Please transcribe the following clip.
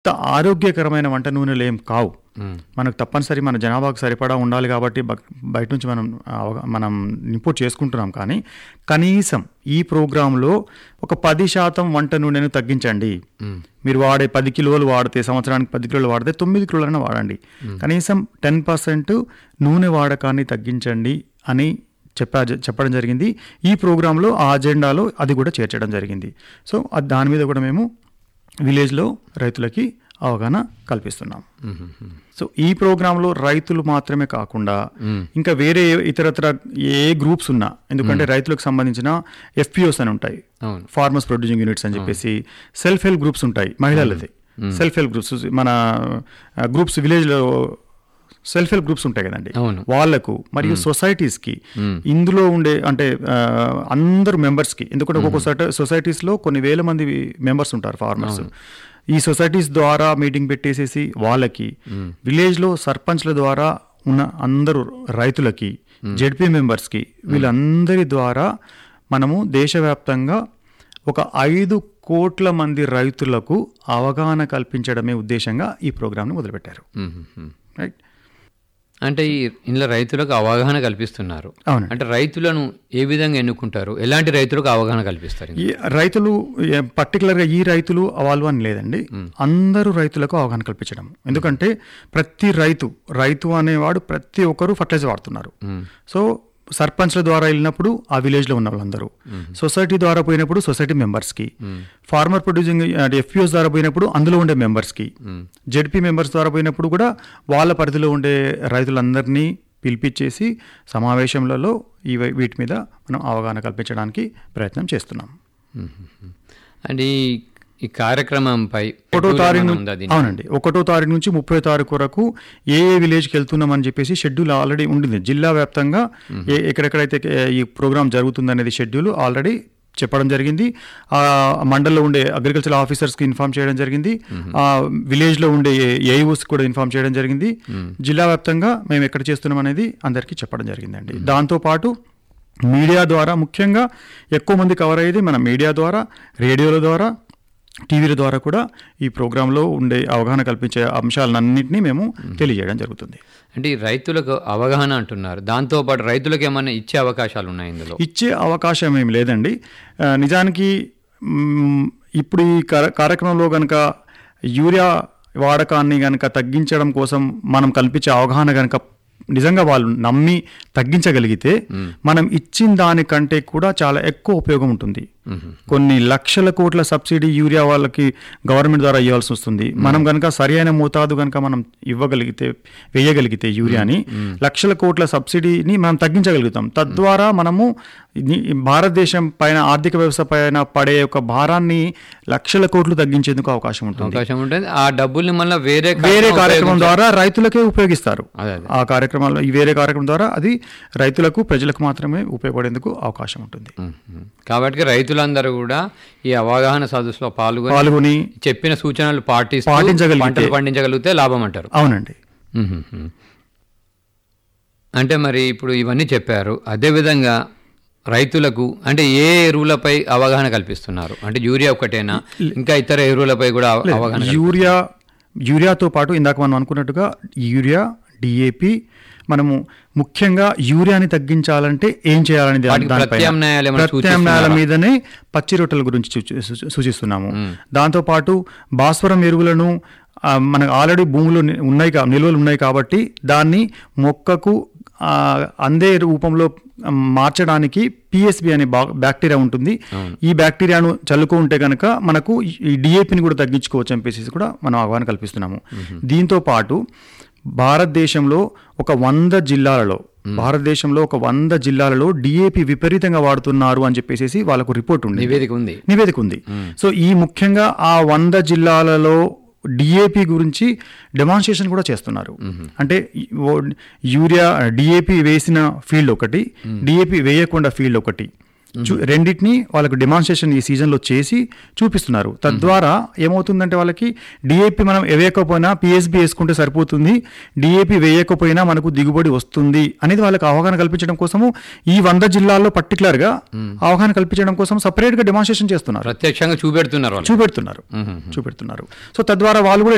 అంత ఆరోగ్యకరమైన వంట నూనెలు ఏం కావు మ్మ్. మనకు తప్పనిసరి మన జనాభాకు సరిపడా ఉండాలి కాబట్టి బ- బయట నుంచి మనం అవగా- మనం ఇంపోర్ట్ చేసుకుంటున్నాం కానీ కనీసం ఈ ప్రోగ్రాంలో ఒక పది శాతం వంట నూనెను తగ్గించండి మ్మ్. మీరు వాడే పది కిలోలు వాడితే సంవత్సరానికి పది కిలోలు వాడితే తొమ్మిది కిలోలైనా వాడండి కనీసం టెన్ పర్సెంట్ నూనె వాడకాన్ని తగ్గించండి అని చెప్పా చెప్పడం జరిగింది ఈ ప్రోగ్రాంలో ఆ అజెండాలో అది కూడా చేర్చడం జరిగింది సో అది దాని మీద కూడా మేము విలేజ్లో రైతులకి అవగాహన కల్పిస్తున్నాం మ్మ్. మ్మ్. సో ఈ ప్రోగ్రాంలో రైతులు మాత్రమే కాకుండా మ్మ్. ఇంకా వేరే ఇతరత్ర ఏ గ్రూప్స్ ఉన్నా ఎందుకంటే రైతులకు సంబంధించిన ఎఫ్పిఓస్ అని ఉంటాయి అవును ఫార్మర్స్ ప్రొడ్యూసింగ్ యూనిట్స్ అని చెప్పేసి సెల్ఫ్ హెల్ప్ గ్రూప్స్ ఉంటాయి మహిళలది సెల్ఫ్ హెల్ప్ గ్రూప్స్ మన గ్రూప్స్ విలేజ్లో సెల్ఫ్ హెల్ప్ గ్రూప్స్ ఉంటాయి కదండి అవును వాళ్లకు మరియు సొసైటీస్కి మ్మ్. ఇందులో ఉండే అంటే ఆ, అందరు మెంబర్స్కి ఎందుకంటే ఒక్కొక్క సొసైటీస్లో కొన్ని వేల మంది మెంబర్స్ ఉంటారు ఫార్మర్స్ ఈ సొసైటీస్ ద్వారా మీటింగ్ పెట్టేసేసి వాళ్ళకి విలేజ్లో సర్పంచ్ల ద్వారా ఉన్న అందరూ రైతులకి జెడ్పీ మెంబర్స్కి వీళ్ళందరి ద్వారా మనము దేశవ్యాప్తంగా ఒక ఐదు కోట్ల మంది రైతులకు అవగాహన కల్పించడమే ఉద్దేశంగా ఈ ప్రోగ్రామ్ను మొదలుపెట్టారు మ్మ్. మ్మ్. రైట్ అంటే ఈ ఇందులో రైతులకు అవగాహన కల్పిస్తున్నారు అవును అంటే రైతులను ఏ విధంగా ఎన్నుకుంటారు ఎలాంటి రైతులకు అవగాహన కల్పిస్తారు ఈ రైతులు ఏ- పర్టికులర్గా ఈ రైతులు వాళ్ళు అని లేదండి అందరూ రైతులకు అవగాహన కల్పించడం ఎందుకంటే ప్రతి రైతు రైతు అనేవాడు ప్రతి ఒక్కరూ ఫర్టిలైజర్ వాడుతున్నారు మ్మ్. సో సర్పంచ్ల ద్వారా వెళ్ళినప్పుడు ఆ విలేజ్లో ఉన్న వాళ్ళందరూ సొసైటీ ద్వారా పోయినప్పుడు సొసైటీ మెంబర్స్కి ఫార్మర్ ప్రొడ్యూసింగ్ అంటే ఎఫ్పిఓస్ ద్వారా పోయినప్పుడు అందులో ఉండే మెంబర్స్కి జెడ్పీ మెంబర్స్ ద్వారా పోయినప్పుడు కూడా వాళ్ళ పరిధిలో ఉండే రైతులందరినీ పిలిపించేసి సమావేశంలలో ఈ వై- వీటి మీద మనం అవగాహన కల్పించడానికి ప్రయత్నం చేస్తున్నాం అంటే ఈ- ఈ కార్యక్రమంపై ఒకటో తారీఖు ఏమైనా ను- ఉందా దీనికి? అవునండి ఒకటో తారీఖు నుంచి ముప్పై తారీఖు వరకు ఏ ఏ విలేజ్కి వెళ్తున్నామని చెప్పేసి షెడ్యూల్ ఆల్రెడీ ఉండింది జిల్లా వ్యాప్తంగా ఏ ఎక్కడెక్కడైతే ఏ- ఈ ప్రోగ్రామ్ జరుగుతుందనేది షెడ్యూల్ ఆల్రెడీ చెప్పడం జరిగింది ఆ మండల్లో ఉండే అగ్రికల్చర్ ఆఫీసర్స్కి ఇన్ఫార్మ్ చేయడం జరిగింది ఆ విలేజ్లో ఉండే ఏఈఓస్ కూడా ఇన్ఫార్మ్ చేయడం జరిగింది జిల్లా వ్యాప్తంగా మేము ఎక్కడ చేస్తున్నాం అనేది అందరికీ చెప్పడం జరిగిందండి దాంతోపాటు మీడియా ద్వారా ముఖ్యంగా ఎక్కువ మంది కవర్ అయ్యేది మన మీడియా ద్వారా రేడియోల ద్వారా టీవీల ద్వారా కూడా ఈ ప్రోగ్రాంలో ఉండే అవగాహన కల్పించే అంశాలన్నింటినీ మేము తెలియజేయడం జరుగుతుంది అంటే ఈ రైతులకు అవగాహన అంటున్నారు దాంతో పాటు రైతులకు ఏమైనా ఇచ్చే అవకాశాలు ఉన్నాయి ఇందులో ఇచ్చే అవకాశం ఏమి లేదండి ఆ, నిజానికి మ్, ఇప్పుడు ఈ కార్య- కార్యక్రమంలో కనుక యూరియా వాడకాన్ని కనుక తగ్గించడం కోసం మనం కల్పించే అవగాహన కనుక నిజంగా వాళ్ళు నమ్మి తగ్గించగలిగితే మనం ఇచ్చిన దానికంటే కూడా చాలా ఎక్కువ ఉపయోగం ఉంటుంది కొన్ని లక్షల కోట్ల సబ్సిడీ యూరియా వాళ్ళకి గవర్నమెంట్ ద్వారా ఇవ్వాల్సి వస్తుంది మనం కనుక సరైన మోతాదు కనుక మనం ఇవ్వగలిగితే వేయగలిగితే యూరియాని లక్షల కోట్ల సబ్సిడీని మనం తగ్గించగలుగుతాం తద్వారా మనము ని- భారతదేశం పైన ఆర్థిక వ్యవస్థ పైన పడే ఒక భారాన్ని లక్షల కోట్లు తగ్గించేందుకు అవకాశం ఉంటుంది అవకాశం ఉంటుంది ఆ డబ్బుల్ని మళ్ళీ వేరే వేరే కార్యక్రమం కార్యక్రమం ఉపయోగించ- ద్వారా రైతులకే ఉపయోగిస్తారు అదే అదే. ఆ కార్యక్రమాల్లో ఈ వేరే కార్యక్రమం ద్వారా అది రైతులకు ప్రజలకు మాత్రమే ఉపయోగపడేందుకు అవకాశం ఉంటుంది మ్మ్. కాబట్టి రైతులందరూ కూడా ఈ అవగాహన సదస్సులో పాల్గొని పాల్గొని చెప్పిన సూచనలు పాటిస్తూ పాటించగలిగితే- పంటలు పండించగలిగితే లాభం అంటారు అవునండి మ్మ్. అంటే మరి ఇప్పుడు ఇవన్నీ చెప్పారు అదేవిధంగా రైతులకు అంటే ఏ ఎరువులపై అవగాహన కల్పిస్తున్నారు అంటే యూరియా ఒకటేనా ఇంకా ఇతర ఎరువులపై కూడా అవ- అవగాహన కల్పి- యూరియా యూరియాతో పాటు ఇందాక మనం అనుకున్నట్టుగా యూరియా డిఏపి మనము ముఖ్యంగా యూరియాని తగ్గించాలంటే ఏం చేయాలని దాని- వాటికి దానిపైన ప్రత్యామ్నాయాలు ఏమైనా ప్రత్యామ్నాయాల మీదనే పచ్చి రొట్టెల గురించి సూచి- సూ- సూచిస్తున్నాము దాంతోపాటు భాస్వరం ఎరువులను ఆ, మనకు ఆల్రెడీ భూములు ని- ఉన్నాయి కా- నిల్వలు ఉన్నాయి కాబట్టి దాన్ని మొక్కకు ఆ, అందే రూపంలో ఆ, మార్చడానికి పిఎస్బి అనే బా బ్యాక్టీరియా ఉంటుంది ఈ బ్యాక్టీరియాను చల్లుకుంటే కనుక మనకు ఈ డిఏపిని కూడా తగ్గించుకోవచ్చు అని చెప్పేసి కూడా మనం అవగాహన కల్పిస్తున్నాము దీంతో పాటు భారతదేశంలో ఒక వంద జిల్లాలలో భారతదేశంలో ఒక వంద జిల్లాలలో డిఏపి విపరీతంగా వాడుతున్నారు అని చెప్పేసి వాళ్ళకు రిపోర్ట్ ఉంది నివేదిక ఉంది నివేదిక ఉంది సో ఈ ముఖ్యంగా ఆ వంద జిల్లాలలో డిఏపి గురించి డెమాన్స్ట్రేషన్ కూడా చేస్తున్నారు అంటే ఈ ఓ- యూరియా డిఏపి వేసిన ఫీల్డ్ ఒకటి డిఏపి వేయకుండా ఫీల్డ్ ఒకటి చూ- రెండింటిని వాళ్ళకు డెమాన్స్ట్రేషన్ ఈ సీజన్లో చేసి చూపిస్తున్నారు తద్వారా ఏమవుతుందంటే వాళ్ళకి డిఏపి మనం వేయకపోయినా పిఎస్బి వేసుకుంటే సరిపోతుంది డిఏపి వేయకపోయినా మనకు దిగుబడి వస్తుంది అనేది వాళ్ళకి అవగాహన కల్పించడం కోసము ఈ వంద జిల్లాల్లో పర్టికులర్గా అవగాహన కల్పించడం కోసం సపరేట్గా డెమాన్స్ట్రేషన్ చేస్తున్నారు ప్రత్యక్షంగా చూపెడుతున్నారు వాళ్ళు చూపెడుతున్నారు మ్మ్. చూపెడుతున్నారు సో తద్వారా వాళ్ళు కూడా